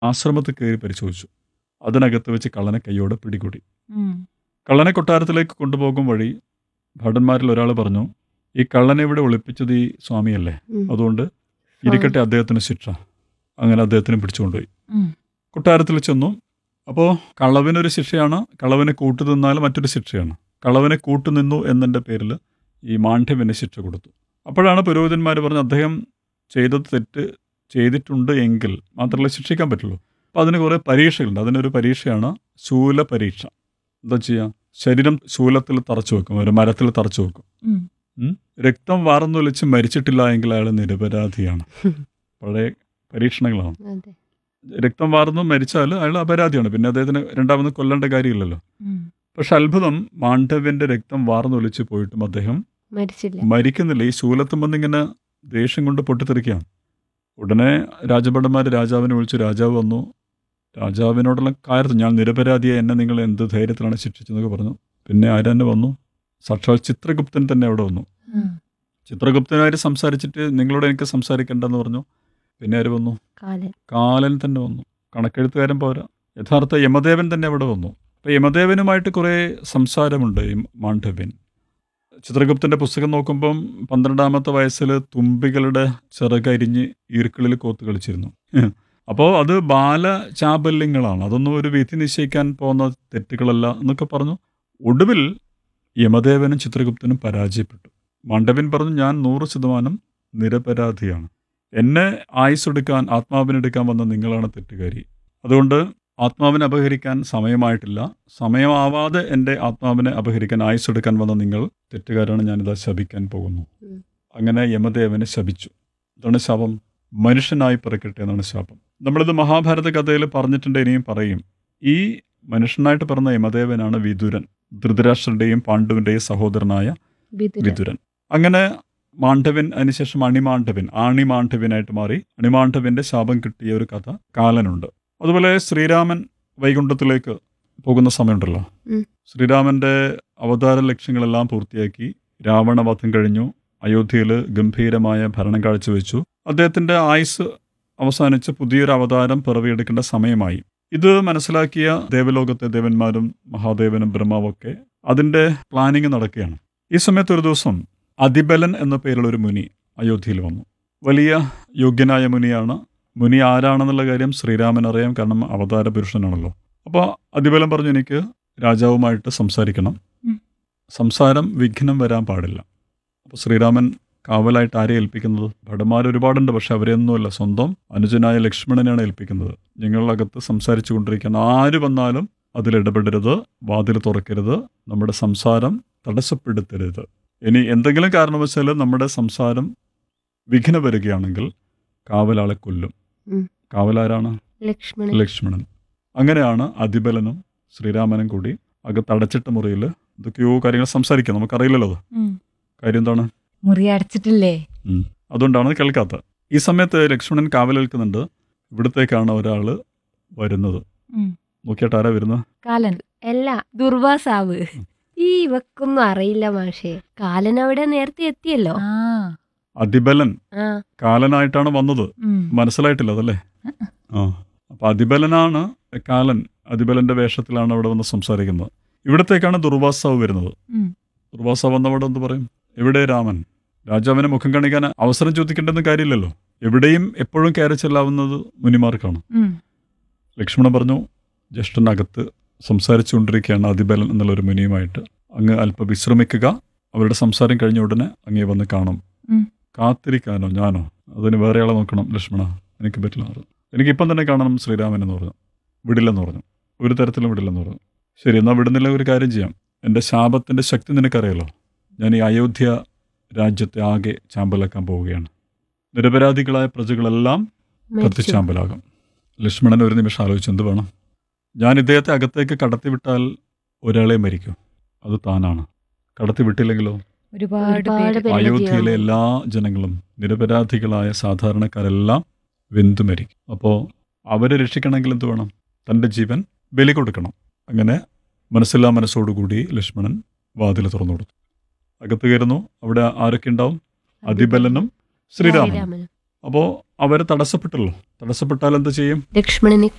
ആശ്രമത്തിൽ കയറി പരിശോധിച്ചു അതിനകത്ത് വെച്ച് കള്ളനെ കൈയോടെ പിടികൂടി ഉം. കള്ളനെ കൊട്ടാരത്തിലേക്ക് കൊണ്ടുപോകും വഴി ഭടന്മാരിൽ ഒരാൾ പറഞ്ഞു ഈ കള്ളനെ ഇവിടെ ഒളിപ്പിച്ചത് ഈ സ്വാമിയല്ലേ ഉം. അതുകൊണ്ട് ഇരിക്കട്ടെ അദ്ദേഹത്തിന് ശിക്ഷ അങ്ങനെ അദ്ദേഹത്തിന് പിടിച്ചുകൊണ്ടുപോയി ഉം. കൊട്ടാരത്തിൽ ചെന്നു അപ്പോൾ കളവിനൊരു ശിക്ഷയാണ് കളവിനെ കൂട്ടുനിന്നാൽ മറ്റൊരു ശിക്ഷയാണ് കളവിനെ കൂട്ടുനിന്നു എന്നതിൻ്റെ പേരിൽ ഈ മാണ്ഡ്യവിന് ശിക്ഷ കൊടുത്തു അപ്പോഴാണ് പുരോഹിതന്മാർ പറഞ്ഞത് അദ്ദേഹം ചെയ്തത് തെറ്റ് ചെയ്തിട്ടുണ്ട് എങ്കിൽ മാത്രമല്ല ശിക്ഷിക്കാൻ പറ്റുള്ളൂ അപ്പോൾ അതിന് കുറേ പരീക്ഷകളുണ്ട് അതിനൊരു പരീക്ഷയാണ് ശൂല പരീക്ഷ എന്താ ചെയ്യുക ശരീരം ശൂലത്തിൽ തറച്ചു വെക്കും ഒരു മരത്തിൽ തറച്ചു വെക്കും ഉം. ഉം? രക്തം വാർന്നൊലിച്ച് മരിച്ചിട്ടില്ല എങ്കിൽ അയാൾ നിരപരാധിയാണ് പഴയ പരീക്ഷണങ്ങളാണ് അതെ രക്തം വാർന്നു മരിച്ചാൽ അയാൾ അപരാധിയാണ് പിന്നെ അദ്ദേഹത്തിന് രണ്ടാമത് കൊല്ലേണ്ട കാര്യമില്ലല്ലോ ഉം. പക്ഷെ അത്ഭുതം മാണ്ഡവ്യന്റെ രക്തം വാർന്നൊലിച്ച് പോയിട്ടും അദ്ദേഹം മരിച്ചില്ല മരിക്കുന്നില്ല ഈ ശൂലത്തും വന്നിങ്ങനെ ദേഷ്യം കൊണ്ട് പൊട്ടിത്തെറിക്കുകയാണ് ഉടനെ രാജഭടന്മാർ രാജാവിനെ വിളിച്ചു രാജാവ് വന്നു രാജാവിനോടുള്ള കാര്യത്തിൽ ഞാൻ നിരപരാധിയെ എന്നെ നിങ്ങൾ എന്ത് ധൈര്യത്തിലാണ് ശിക്ഷിച്ചെന്നൊക്കെ പറഞ്ഞു പിന്നെ ആരെന്നെ വന്നു സാക്ഷാൽ ചിത്രഗുപ്തൻ തന്നെ അവിടെ വന്നു ഉം. ചിത്രഗുപ്തനായിട്ട് സംസാരിച്ചിട്ട് നിങ്ങളോട് എനിക്ക് സംസാരിക്കേണ്ടെന്ന് പറഞ്ഞു പിന്നെ ആര് വന്നു കാലൻ കാലൻ തന്നെ വന്നു കണക്കെഴുത്തുകാരൻ പോരാ യഥാർത്ഥ യമദേവൻ തന്നെ അവിടെ വന്നു അപ്പോൾ യമദേവനുമായിട്ട് കുറേ സംസാരമുണ്ട് ഈ മാണ്ഡവ്യൻ ചിത്രഗുപ്തൻ്റെ പുസ്തകം നോക്കുമ്പം പന്ത്രണ്ടാമത്തെ വയസ്സിൽ തുമ്പികളുടെ ചിറകരിഞ്ഞ് ഈർക്കിളിൽ കോത്ത് കളിച്ചിരുന്നു അപ്പോൾ അത് ബാലചാബല്യങ്ങളാണ് അതൊന്നും ഒരു വിധി നിശ്ചയിക്കാൻ പോകുന്ന തെറ്റുകളല്ല എന്നൊക്കെ പറഞ്ഞു ഒടുവിൽ യമദേവനും ചിത്രഗുപ്തനും പരാജയപ്പെട്ടു മാണ്ഡവൻ പറഞ്ഞു ഞാൻ നൂറ് ശതമാനം നിരപരാധിയാണ് എന്നെ ആയുസ്സെടുക്കാൻ ആത്മാവിനെടുക്കാൻ വന്ന നിങ്ങളാണ് തെറ്റുകാരി അതുകൊണ്ട് ആത്മാവിനെ അപഹരിക്കാൻ സമയമായിട്ടില്ല സമയമാവാതെ എൻ്റെ ആത്മാവിനെ അപഹരിക്കാൻ ആയുസ്സെടുക്കാൻ വന്ന നിങ്ങൾ തെറ്റുകാരാണ് ഞാനിതാ ശപിക്കാൻ പോകുന്നു ഉം. അങ്ങനെ യമദേവനെ ശപിച്ചു ഇതാണ് ശാപം മനുഷ്യനായി പിറക്കട്ടെ എന്നാണ് ശാപം നമ്മളിത് മഹാഭാരത കഥയിൽ പറഞ്ഞിട്ടുണ്ട് ഇനിയും പറയും ഈ മനുഷ്യനായിട്ട് പിറന്ന യമദേവനാണ് വിതുരൻ ധൃതരാഷ്ട്രന്റെയും പാണ്ഡുവിൻ്റെയും സഹോദരനായ വിതുരൻ വിതുരൻ അങ്ങനെ മാണ്ഡവൻ അതിനുശേഷം അണിമാണ്ഡവൻ ആണിമാണ്ഡവനായിട്ട് മാറി അണിമാണ്ഡവന്റെ ശാപം കിട്ടിയ ഒരു കഥ കാലനുണ്ട് അതുപോലെ ശ്രീരാമൻ വൈകുണ്ഠത്തിലേക്ക് പോകുന്ന സമയമുണ്ടല്ലോ ഉം. ശ്രീരാമന്റെ അവതാര ലക്ഷ്യങ്ങളെല്ലാം പൂർത്തിയാക്കി രാവണവധം കഴിഞ്ഞു അയോധ്യയിൽ ഗംഭീരമായ ഭരണം കാഴ്ചവെച്ചു അദ്ദേഹത്തിന്റെ ആയുസ് അവസാനിച്ച് പുതിയൊരു അവതാരം പിറവിയെടുക്കേണ്ട സമയമായി ഇത് മനസ്സിലാക്കിയ ദേവലോകത്തെ ദേവന്മാരും മഹാദേവനും ബ്രഹ്മാവൊക്കെ അതിന്റെ പ്ലാനിങ് നടക്കുകയാണ് ഈ സമയത്ത് ഒരു ദിവസം അതിബലൻ എന്ന പേരുള്ള ഒരു മുനി അയോധ്യയിൽ വന്നു വലിയ യോഗ്യനായ മുനിയാണ് മുനി ആരാണെന്നുള്ള കാര്യം ശ്രീരാമൻ അറിയാം കാരണം അവതാര പുരുഷനാണല്ലോ അപ്പോൾ അതിബലൻ പറഞ്ഞു എനിക്ക് രാജാവുമായിട്ട് സംസാരിക്കണം ഉം. സംസാരം വിഘ്നം വരാൻ പാടില്ല അപ്പോൾ ശ്രീരാമൻ കാവലായിട്ട് ആരെ ഏൽപ്പിക്കുന്നത് ഭടന്മാർ ഒരുപാടുണ്ട് പക്ഷെ അവരെയൊന്നുമല്ല സ്വന്തം അനുജനായ ലക്ഷ്മണനെയാണ് ഏൽപ്പിക്കുന്നത് ഞങ്ങളകത്ത് സംസാരിച്ചു കൊണ്ടിരിക്കുന്ന ആര് വന്നാലും അതിൽ ഇടപെടരുത് വാതിൽ തുറക്കരുത് നമ്മുടെ സംസാരം തടസ്സപ്പെടുത്തരുത് ഇനി എന്തെങ്കിലും കാരണവശാൽ നമ്മുടെ സംസാരം വിഘ്ന വരികയാണെങ്കിൽ കാവലാളെ കൊല്ലും ഉം. കാവലാരാണ് ലക്ഷ്മണൻ ലക്ഷ്മണൻ അങ്ങനെയാണ് അതിബലനും ശ്രീരാമനും കൂടി അകത്ത് അടച്ചിട്ട മുറിയിൽ എന്തൊക്കെയോ കാര്യങ്ങൾ സംസാരിക്കുക നമുക്കറിയില്ലല്ലോ അത് ഉം. കാര്യം എന്താണ് മുറി അടച്ചിട്ടില്ലേ അതുകൊണ്ടാണ് അത് കേൾക്കാത്തത് ഈ സമയത്ത് ലക്ഷ്മണൻ കാവൽ നിൽക്കുന്നുണ്ട് ഇവിടത്തേക്കാണ് ഒരാൾ വരുന്നത് ഉം. നോക്കിയിട്ട് ആരാ വരുന്നത് കാലൻ അല്ല ദുർവാസാവ് ഈ ഇവക്കൊന്നും അറിയില്ല മാഷേ കാലൻ അവിടെ നേരത്തെ എത്തിയല്ലോ ആ അതിബലൻ ആ കാലനായിട്ടാണ് വന്നത് ഉം. മനസ്സിലായിട്ടില്ല അതല്ലേ ആ അപ്പൊ അതിബലനാണ് കാലൻ അതിബലന്റെ വേഷത്തിലാണ് അവിടെ വന്ന് സംസാരിക്കുന്നത് ഇവിടത്തേക്കാണ് ദുർവാസാവ് വരുന്നത് ഉം. ദുർവാസാവ് വന്നവിടെ എന്ത് പറയും എവിടെ രാമൻ രാജാവിനെ മുഖം കാണിക്കാൻ അവസരം ചോദിക്കേണ്ടെന്ന് കാര്യമില്ലല്ലോ എവിടെയും എപ്പോഴും കയറി ചെല്ലാവുന്നത് മുനിമാർക്കാണ് ഉം. ലക്ഷ്മണൻ പറഞ്ഞു ജ്യേഷ്ഠനകത്ത് സംസാരിച്ചുകൊണ്ടിരിക്കുകയാണ് അതിബലൻ എന്നുള്ളൊരു മുനിയുമായിട്ട് അങ്ങ് അല്പം വിശ്രമിക്കുക അവരുടെ സംസാരം കഴിഞ്ഞ ഉടനെ അങ്ങേ വന്ന് കാണും ഉം. കാത്തിരിക്കാനോ ഞാനോ അതിന് വേറെ ആളെ നോക്കണം ലക്ഷ്മണ എനിക്ക് പറ്റില്ല അത് എനിക്കിപ്പം തന്നെ കാണണം ശ്രീരാമൻ എന്ന് പറഞ്ഞു വിടില്ലെന്ന് പറഞ്ഞു ഒരു തരത്തിലും വിടില്ലെന്ന് പറഞ്ഞു ശരി എന്നാൽ വിടുന്നില്ല ഒരു കാര്യം ചെയ്യാം എൻ്റെ ശാപത്തിൻ്റെ ശക്തി നിനക്കറിയാലോ ഞാൻ ഈ അയോധ്യ രാജ്യത്തെ ആകെ ചാമ്പലാക്കാൻ പോവുകയാണ് നിരപരാധികളായ പ്രജകളെല്ലാം മരിച്ചു കത്തിച്ചാമ്പലാകും ലക്ഷ്മണൻ ഒരു നിമിഷം ആലോചിച്ചു എന്ത് വേണം ഞാൻ ഇദ്ദേഹത്തെ അകത്തേക്ക് കടത്തിവിട്ടാൽ ഒരാളെ മരിക്കും അത് താനാണ് കടത്തിവിട്ടില്ലെങ്കിലോ ഒരുപാട് ഒരുപാട് പേര് പേര് അയോധ്യയിലെ മതിയാവും. എല്ലാ ജനങ്ങളും നിരപരാധികളായ സാധാരണക്കാരെല്ലാം വെന്തു മരിക്കും അപ്പോൾ അവരെ രക്ഷിക്കണമെങ്കിൽ എന്ത് വേണം തൻ്റെ ജീവൻ ബലി കൊടുക്കണം അങ്ങനെ മനസ്സില്ലാ മനസ്സോടുകൂടി ലക്ഷ്മണൻ വാതിൽ തുറന്നു കൊടുത്തു അകത്ത് കയറുന്നു അവിടെ ആരൊക്കെ ഉണ്ടാവും അതിബലനും ശ്രീരാമനും ശ്രീരാമനും അപ്പോൾ അവർ തടസ്സപ്പെട്ടല്ലോ തടസ്സപ്പെട്ടാൽ എന്ത് ചെയ്യും ലക്ഷ്മണനെ